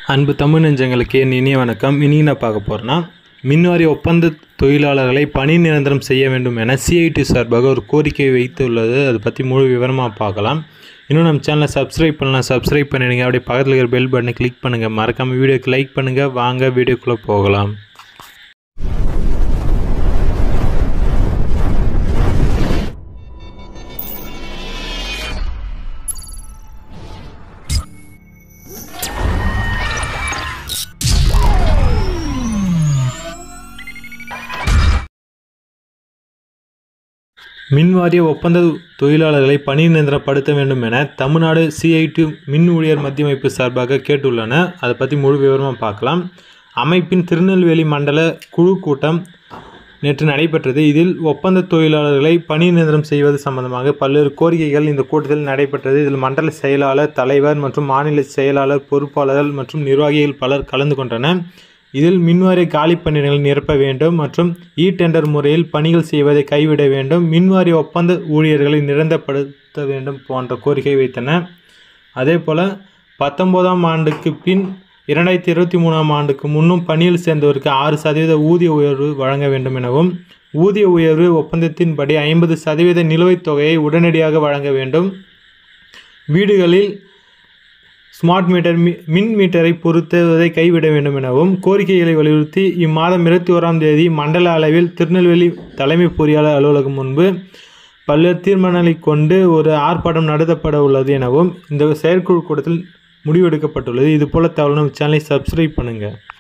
அன்பு தமிழ் நெஞ்சங்களுக்கு என் இனிய வணக்கம் இனி நான் பார்க்க போகிறேன்னா மின்வாரி ஒப்பந்த தொழிலாளர்களை பணி நிரந்தரம் செய்ய வேண்டும் என சிஐடி சார்பாக ஒரு கோரிக்கை வைத்துள்ளது அதை பற்றி முழு விவரமாக பார்க்கலாம் இன்னும் நம்ம சேனலை சப்ஸ்கிரைப் பண்ணலாம் சப்ஸ்கிரைப் பண்ணிடுங்க அப்படியே பக்கத்தில் இருக்கிற பெல் பட்டனை கிளிக் பண்ணுங்கள் மறக்காமல் வீடியோக்கு லைக் பண்ணுங்கள் வாங்க வீடியோக்குள்ளே போகலாம் மின்வாரிய ஒப்பந்த தொழிலாளர்களை பணி நிரந்தரப்படுத்த வேண்டும் என தமிழ்நாடு சிஐடி மின் ஊழியர் மத்திய அமைப்பு சார்பாக கேட்டுள்ளன அதை பற்றி முழு விவரமாக பார்க்கலாம் அமைப்பின் திருநெல்வேலி மண்டல குழு கூட்டம் நேற்று நடைபெற்றது இதில் ஒப்பந்த தொழிலாளர்களை பணி நிரந்தரம் செய்வது சம்பந்தமாக பல்வேறு கோரிக்கைகள் இந்த கூட்டத்தில் நடைபெற்றது இதில் மண்டல செயலாளர் தலைவர் மற்றும் மாநில செயலாளர் பொறுப்பாளர்கள் மற்றும் நிர்வாகிகள் பலர் கலந்து கொண்டனர் இதில் மின்வாரிய காலி பணியிடங்களை நிரப்ப வேண்டும் மற்றும் இ டெண்டர் முறையில் பணிகள் செய்வதை கைவிட வேண்டும் மின்வாரிய ஒப்பந்த ஊழியர்களை நிரந்தரப்படுத்த வேண்டும் போன்ற கோரிக்கை வைத்தன அதே போல் பத்தொன்பதாம் ஆண்டுக்கு பின் இரண்டாயிரத்தி இருபத்தி மூணாம் ஆண்டுக்கு முன்னும் பணியில் சேர்ந்தவருக்கு ஆறு சதவீத ஊதிய உயர்வு வழங்க வேண்டும் எனவும் ஊதிய உயர்வு ஒப்பந்தத்தின்படி ஐம்பது சதவீத நிலுவைத் தொகையை உடனடியாக வழங்க வேண்டும் வீடுகளில் ஸ்மார்ட் மீட்டர் மி மின் மீட்டரை பொருத்துவதை கைவிட வேண்டும் எனவும் கோரிக்கைகளை வலியுறுத்தி இம்மாதம் இருபத்தி ஓராம் தேதி மண்டல அளவில் திருநெல்வேலி தலைமை பொறியாளர் அலுவலகம் முன்பு பல்வேறு தீர்மானங்களை கொண்டு ஒரு ஆர்ப்பாட்டம் நடத்தப்பட உள்ளது எனவும் இந்த செயற்குழு கூட்டத்தில் முடிவெடுக்கப்பட்டுள்ளது இது போல தகவல் நம்ம சேனலை சப்ஸ்கிரைப் பண்ணுங்கள்